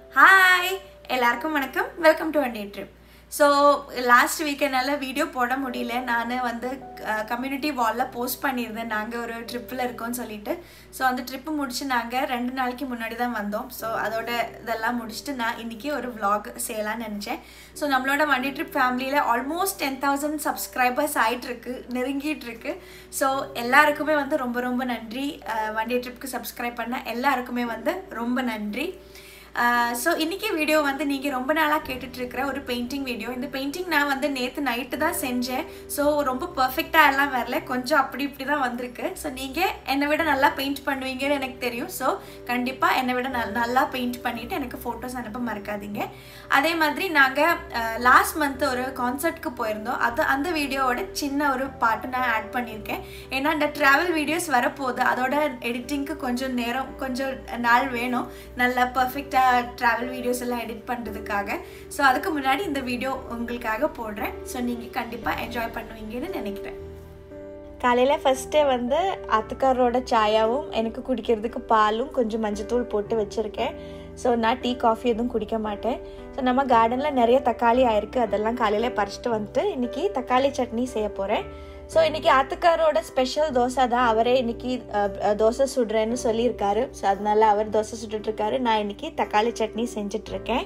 hi எல்லாருக்கும் வணக்கம் welcome to Vandi trip so last week என்னால் வீடியோ போட முடியல நான் வந்து கம்யூனிட்டி வாலில் போஸ்ட் பண்ணியிருந்தேன் நாங்கள் ஒரு ட்ரிப்பில் இருக்கோம்னு சொல்லிட்டு ஸோ அந்த ட்ரிப்பு முடிச்சு நாங்கள் ரெண்டு நாளைக்கு முன்னாடி தான் வந்தோம் ஸோ அதோட இதெல்லாம் முடிச்சுட்டு நான் இன்றைக்கி ஒரு vlog செய்யலாம்னு நினச்சேன் ஸோ நம்மளோட வண்டி ட்ரிப் ஃபேமிலியில் ஆல்மோஸ்ட் டென் தௌசண்ட் சப்ஸ்கிரைபர்ஸ் ஆகிட்டுருக்கு நெருங்கிட்டு இருக்கு ஸோ எல்லாருக்குமே வந்து ரொம்ப ரொம்ப நன்றி அஹ் வண்டி ட்ரிப்க்கு சப்ஸ்கிரைப் பண்ண எல்லாருக்குமே வந்து ரொம்ப நன்றி ஸோ இன்றைக்கி வீடியோ வந்து நீங்கள் ரொம்ப நாளாக கேட்டுட்ருக்கிற ஒரு பெயிண்டிங் வீடியோ இந்த பெயிண்டிங் நான் வந்து நேற்று நைட்டு தான் செஞ்சேன் ஸோ ரொம்ப பர்ஃபெக்டாக எல்லாம் வரல கொஞ்சம் அப்படி இப்படி தான் வந்திருக்கு ஸோ நீங்கள் என்னை விட நல்லா பெயிண்ட் பண்ணுவீங்கன்னு எனக்கு தெரியும் ஸோ கண்டிப்பாக என்னை விட நல் நல்லா பெயிண்ட் பண்ணிவிட்டு எனக்கு ஃபோட்டோஸ் அனுப்ப மறக்காதீங்க அதே மாதிரி நாங்கள் லாஸ்ட் மந்த் ஒரு கான்சர்ட்க்கு போயிருந்தோம் அது அந்த வீடியோவோட சின்ன ஒரு பாட்டு நான் ஆட் பண்ணியிருக்கேன் ஏன்னா இந்த ட்ராவல் வீடியோஸ் வரப்போகுது அதோட எடிட்டிங்க்கு கொஞ்சம் நேரம் கொஞ்சம் நாள் வேணும் நல்லா பர்ஃபெக்டாக ட்ராவல் வீடியோஸ் எல்லாம் எடிட் பண்ணுறதுக்காக ஸோ அதுக்கு முன்னாடி இந்த வீடியோ உங்களுக்காக போடுறேன் ஸோ நீங்கள் கண்டிப்பாக என்ஜாய் பண்ணுவீங்கன்னு நினைக்கிறேன் காலையில் ஃபஸ்ட்டே வந்து ஆத்துக்காரோட சாயாவும் எனக்கு குடிக்கிறதுக்கு பாலும் கொஞ்சம் மஞ்சத்தூள் போட்டு வச்சுருக்கேன் ஸோ நான் டீ காஃபி எதுவும் குடிக்க மாட்டேன் ஸோ நம்ம கார்டனில் நிறைய தக்காளி ஆயிருக்கு அதெல்லாம் காலையில் பறிச்சிட்டு வந்துட்டு இன்றைக்கி தக்காளி சட்னி செய்ய போகிறேன் ஸோ இன்றைக்கி ஆத்துக்காரோட ஸ்பெஷல் தோசை தான் அவரே இன்றைக்கி தோசை சுடுறேன்னு சொல்லியிருக்காரு ஸோ அதனால அவர் தோசை சுட்டுட்ருக்காரு நான் இன்றைக்கி தக்காளி சட்னி செஞ்சிட்ருக்கேன்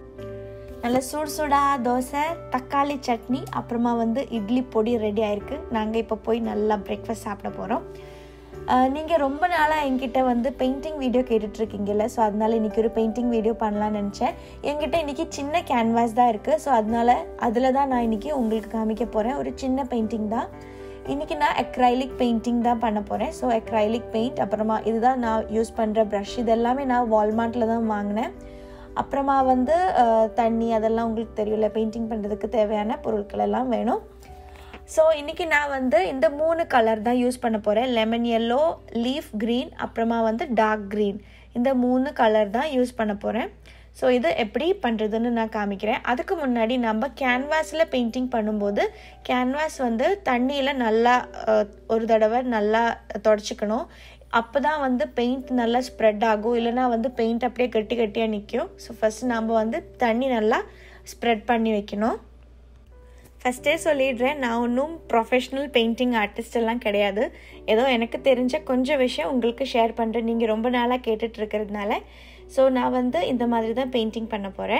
நல்ல சுடு சுடா தோசை தக்காளி சட்னி அப்புறமா வந்து இட்லி பொடி ரெடி ஆயிருக்கு நாங்கள் இப்போ போய் நல்லா பிரேக்ஃபாஸ்ட் சாப்பிட போகிறோம் நீங்கள் ரொம்ப நாளாக என்கிட்ட வந்து பெயிண்டிங் வீடியோ கேட்டுட்ருக்கீங்கல்ல ஸோ அதனால இன்றைக்கி ஒரு பெயிண்டிங் வீடியோ பண்ணலான்னு நினச்சேன் என்கிட்ட இன்றைக்கி சின்ன கேன்வாஸ் தான் இருக்குது ஸோ அதனால அதில் தான் நான் இன்றைக்கி உங்களுக்கு காமிக்க போகிறேன் ஒரு சின்ன பெயிண்டிங் தான் இன்றைக்கி நான் அக்ரைலிக் பெயிண்டிங் தான் பண்ண போகிறேன் ஸோ அக்ரைலிக் பெயிண்ட் அப்புறமா இதுதான் நான் யூஸ் பண்ணுற ப்ரஷ் இது எல்லாமே நான் வால்மார்ட்டில் தான் வாங்கினேன் அப்புறமா வந்து தண்ணி அதெல்லாம் உங்களுக்கு தெரியல பெயிண்டிங் பண்ணுறதுக்கு தேவையான பொருட்கள் எல்லாம் வேணும் ஸோ இன்றைக்கி நான் வந்து இந்த மூணு கலர் தான் யூஸ் பண்ண போகிறேன் லெமன் எல்லோ லீஃப் க்ரீன் அப்புறமா வந்து டார்க் க்ரீன் இந்த மூணு கலர் தான் யூஸ் பண்ண போகிறேன் ஸோ இது எப்படி பண்ணுறதுன்னு நான் காமிக்கிறேன் அதுக்கு முன்னாடி நம்ம கேன்வாஸில் பெயிண்டிங் பண்ணும்போது கேன்வாஸ் வந்து தண்ணியில் நல்லா ஒரு தடவை நல்லா தொடச்சிக்கணும் அப்போ தான் வந்து பெயிண்ட் நல்லா ஸ்ப்ரெட் ஆகும் இல்லைனா வந்து பெயிண்ட் அப்படியே கட்டி கட்டியாக நிற்கும் ஸோ ஃபஸ்ட்டு நம்ம வந்து தண்ணி நல்லா ஸ்ப்ரெட் பண்ணி வைக்கணும் ஃபஸ்ட்டே சொல்லிடுறேன் நான் ஒன்றும் ப்ரொஃபஷ்னல் பெயிண்டிங் ஆர்டிஸ்ட் எல்லாம் கிடையாது ஏதோ எனக்கு தெரிஞ்ச கொஞ்சம் விஷயம் உங்களுக்கு ஷேர் பண்ணுறேன் நீங்கள் ரொம்ப நாளாக கேட்டுட்டு இருக்கிறதுனால ஸோ நான் வந்து இந்த மாதிரி தான் பெயிண்டிங் பண்ண போகிறேன்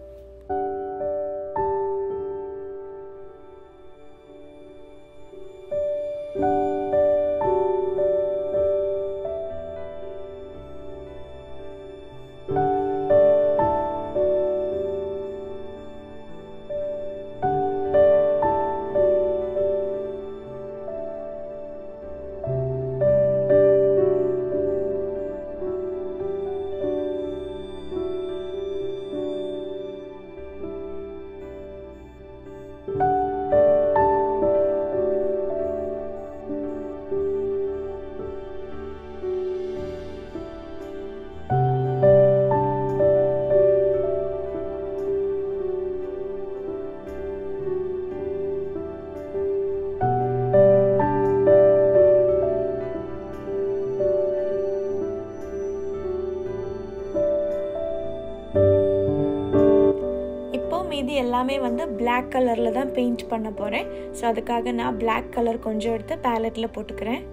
மீதி எல்லாமே வந்து பிளாக் கலரில் தான் பெயிண்ட் பண்ண போகிறேன் ஸோ அதுக்காக நான் பிளாக் கலர் கொஞ்சம் எடுத்து பேலட்டில் போட்டுக்கிறேன்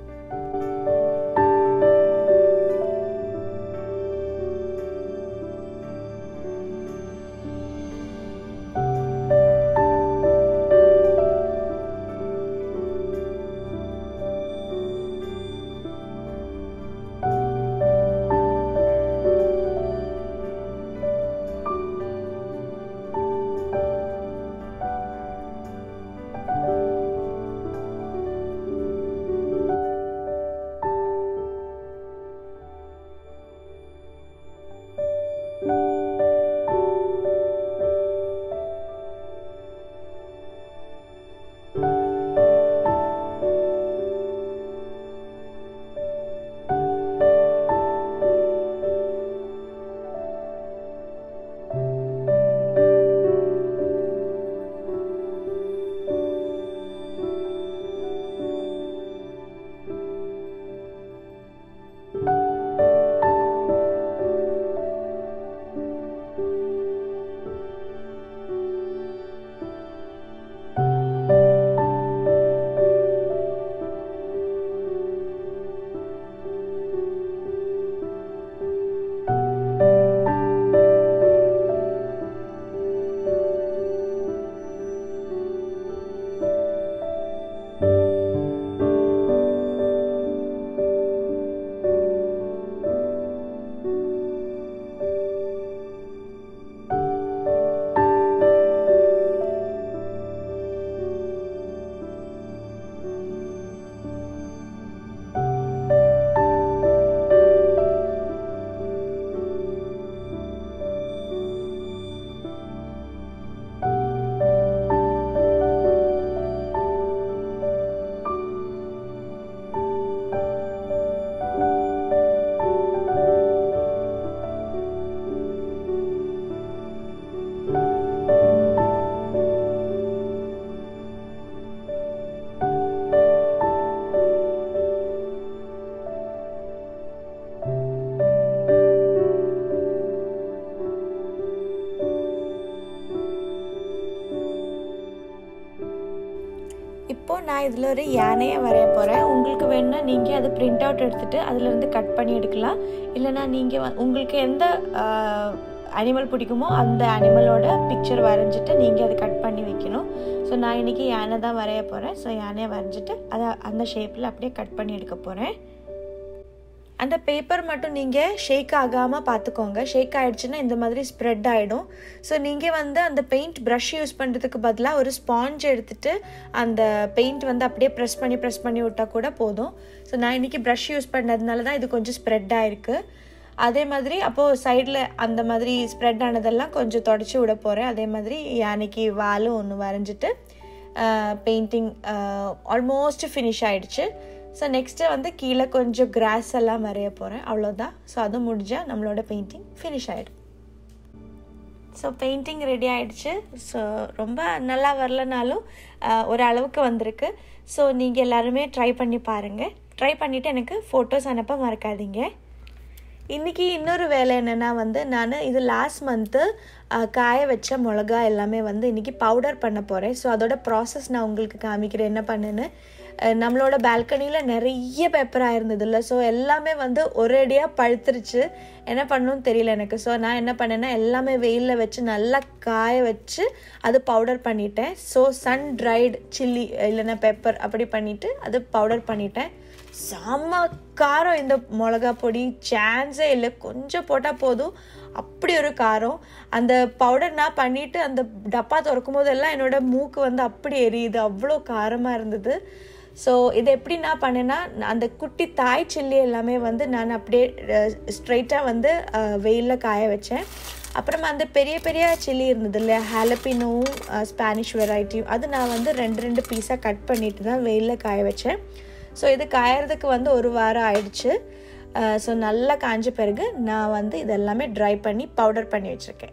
நான் இதில் ஒரு யானையை வரைய போகிறேன் உங்களுக்கு வேணும்னா நீங்கள் அதை பிரிண்ட் அவுட் எடுத்துகிட்டு அதிலேருந்து கட் பண்ணி எடுக்கலாம் இல்லைனா நீங்கள் உங்களுக்கு எந்த அனிமல் பிடிக்குமோ அந்த அனிமலோட பிக்சர் வரைஞ்சிட்டு நீங்கள் அதை கட் பண்ணி வைக்கணும் ஸோ நான் இன்றைக்கி யானை தான் வரைய போகிறேன் ஸோ யானையை வரைஞ்சிட்டு அதை அந்த ஷேப்பில் அப்படியே கட் பண்ணி எடுக்க போகிறேன் அந்த பேப்பர் மட்டும் நீங்கள் ஷேக் ஆகாமல் பார்த்துக்கோங்க ஷேக் ஆகிடுச்சுன்னா இந்த மாதிரி ஸ்ப்ரெட் ஆகிடும் ஸோ நீங்கள் வந்து அந்த பெயிண்ட் ப்ரஷ் யூஸ் பண்ணுறதுக்கு பதிலாக ஒரு ஸ்பாஞ்ச் எடுத்துகிட்டு அந்த பெயிண்ட் வந்து அப்படியே ப்ரெஸ் பண்ணி ப்ரெஸ் பண்ணி விட்டால் கூட போதும் ஸோ நான் இன்றைக்கி ப்ரஷ் யூஸ் பண்ணதுனால தான் இது கொஞ்சம் ஸ்ப்ரெட் ஆகிருக்கு அதே மாதிரி அப்போது சைடில் அந்த மாதிரி ஸ்ப்ரெட் ஆனதெல்லாம் கொஞ்சம் தொடச்சி விட போகிறேன் அதே மாதிரி யானைக்கு வாலும் ஒன்று வரைஞ்சிட்டு பெயிண்டிங் ஆல்மோஸ்ட் ஃபினிஷ் ஆகிடுச்சு ஸோ நெக்ஸ்ட்டு வந்து கீழே கொஞ்சம் கிராஸ் எல்லாம் வரைய போகிறேன் அவ்வளோதான் ஸோ அது முடிஞ்சால் நம்மளோட பெயிண்டிங் ஃபினிஷ் ஆகிடும் ஸோ பெயிண்டிங் ரெடி ஆகிடுச்சு ஸோ ரொம்ப நல்லா வரலனாலும் ஒரு அளவுக்கு வந்திருக்கு ஸோ நீங்கள் எல்லாருமே ட்ரை பண்ணி பாருங்கள் ட்ரை பண்ணிவிட்டு எனக்கு ஃபோட்டோஸ் அனுப்ப மறக்காதீங்க இன்றைக்கி இன்னொரு வேலை என்னென்னா வந்து நான் இது லாஸ்ட் மந்த்து காய வச்ச மிளகா எல்லாமே வந்து இன்றைக்கி பவுடர் பண்ண போகிறேன் ஸோ அதோட ப்ராசஸ் நான் உங்களுக்கு காமிக்கிறேன் என்ன பண்ணுன்னு நம்மளோட பால்கனியில் நிறைய பேப்பராக இருந்ததில்ல ஸோ எல்லாமே வந்து ஒரேடியாக பழுத்துருச்சு என்ன பண்ணணும்னு தெரியல எனக்கு ஸோ நான் என்ன பண்ணேன்னா எல்லாமே வெயிலில் வச்சு நல்லா காய வச்சு அது பவுடர் பண்ணிட்டேன் ஸோ சன் ட்ரைடு சில்லி இல்லைன்னா பெப்பர் அப்படி பண்ணிவிட்டு அது பவுடர் பண்ணிட்டேன் செம்ம காரம் இந்த மிளகா பொடி சான்ஸே இல்லை கொஞ்சம் போட்டால் போதும் அப்படி ஒரு காரம் அந்த பவுடர் நான் பண்ணிவிட்டு அந்த டப்பா திறக்கும் போதெல்லாம் என்னோடய மூக்கு வந்து அப்படி எரியுது அவ்வளோ காரமாக இருந்தது ஸோ இதை எப்படி நான் பண்ணேன்னா அந்த குட்டி தாய் சில்லி எல்லாமே வந்து நான் அப்படியே ஸ்ட்ரைட்டாக வந்து வெயிலில் காய வச்சேன் அப்புறமா அந்த பெரிய பெரிய சில்லி இருந்தது இல்லையா ஹாலப்பினோவும் ஸ்பானிஷ் வெரைட்டியும் அது நான் வந்து ரெண்டு ரெண்டு பீஸாக கட் பண்ணிட்டு தான் வெயிலில் காய வச்சேன் ஸோ இது காயறதுக்கு வந்து ஒரு வாரம் ஆயிடுச்சு ஸோ நல்லா காஞ்ச பிறகு நான் வந்து இதெல்லாமே ட்ரை பண்ணி பவுடர் பண்ணி வச்சுருக்கேன்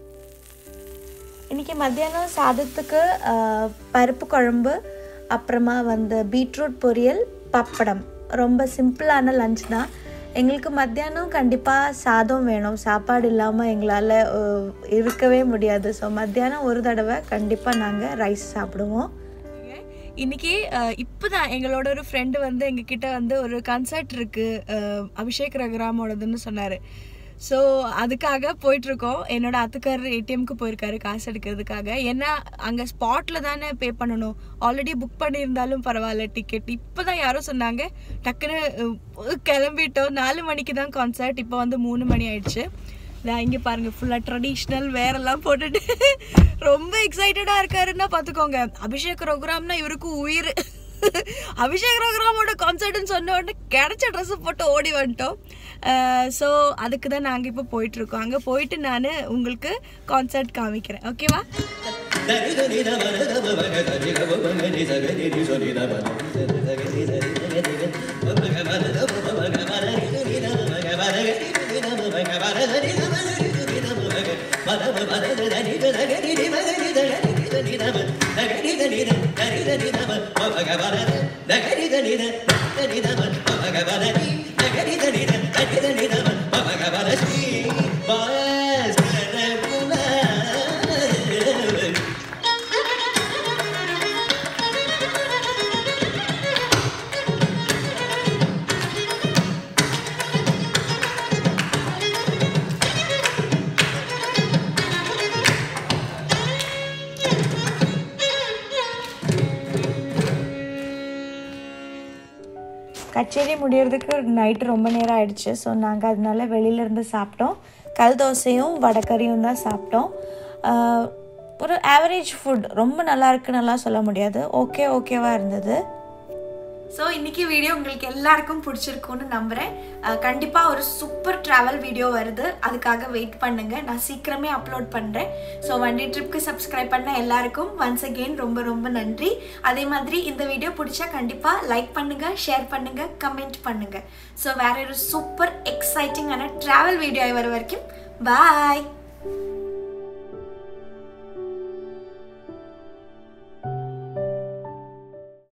இன்றைக்கி மத்தியானம் சாதத்துக்கு பருப்பு குழம்பு அப்புறமா வந்து பீட்ரூட் பொரியல் பப்படம் ரொம்ப சிம்பிளான லஞ்ச் தான் எங்களுக்கு மத்தியானம் கண்டிப்பாக சாதம் வேணும் சாப்பாடு இல்லாமல் எங்களால் இருக்கவே முடியாது ஸோ மத்தியானம் ஒரு தடவை கண்டிப்பாக நாங்கள் ரைஸ் சாப்பிடுவோம் இன்னைக்கு இப்போதான் எங்களோட ஒரு ஃப்ரெண்டு வந்து எங்ககிட்ட வந்து ஒரு கன்சர்ட் இருக்கு அபிஷேக் ரகுராமோடதுன்னு சொன்னார் ஸோ அதுக்காக போயிட்டுருக்கோம் என்னோட அத்துக்காரர் ஏடிஎம்க்கு போயிருக்காரு காசு எடுக்கிறதுக்காக ஏன்னா அங்கே ஸ்பாட்டில் தானே பே பண்ணணும் ஆல்ரெடி புக் பண்ணியிருந்தாலும் பரவாயில்ல டிக்கெட் இப்போ தான் யாரும் சொன்னாங்க டக்குன்னு கிளம்பிட்டோம் நாலு மணிக்கு தான் கான்சர்ட் இப்போ வந்து மூணு மணி ஆயிடுச்சு நான் இங்கே பாருங்கள் ஃபுல்லாக ட்ரெடிஷ்னல் வேறெல்லாம் போட்டுட்டு ரொம்ப எக்ஸைட்டடாக இருக்காருன்னா பார்த்துக்கோங்க அபிஷேக் ரகுராம்னா இவருக்கு உயிர் அபிஷேக் ரகுராமோட கான்சர்ட்னு சொன்ன உடனே கிடைச்ச ட்ரெஸ்ஸை போட்டு ஓடி வந்துட்டோம் ஸோ அதுக்கு தான் நாங்கள் இப்போ போயிட்டுருக்கோம் அங்கே போயிட்டு நான் உங்களுக்கு கான்சர்ட் காமிக்கிறேன் ஓகேவா கச்சேரி முடியறதுக்கு நைட்டு ரொம்ப நேரம் ஆயிடுச்சு ஸோ நாங்கள் அதனால வெளியிலேருந்து சாப்பிட்டோம் கல் தோசையும் வடக்கறியும் தான் சாப்பிட்டோம் ஒரு ஆவரேஜ் ஃபுட் ரொம்ப நல்லா இருக்குன்னுலாம் சொல்ல முடியாது ஓகே ஓகேவாக இருந்தது ஸோ இன்றைக்கி வீடியோ உங்களுக்கு எல்லாருக்கும் பிடிச்சிருக்கும்னு நம்புகிறேன் கண்டிப்பாக ஒரு சூப்பர் ட்ராவல் வீடியோ வருது அதுக்காக வெயிட் பண்ணுங்கள் நான் சீக்கிரமே அப்லோட் பண்ணுறேன் ஸோ வண்டி ட்ரிப்க்கு சப்ஸ்கிரைப் பண்ண எல்லாருக்கும் ஒன்ஸ் அகெயின் ரொம்ப ரொம்ப நன்றி அதே மாதிரி இந்த வீடியோ பிடிச்சா கண்டிப்பாக லைக் பண்ணுங்கள் ஷேர் பண்ணுங்கள் கமெண்ட் பண்ணுங்கள் ஸோ வேற ஒரு சூப்பர் எக்ஸைட்டிங்கான ட்ராவல் வீடியோ வர வரைக்கும் பாய்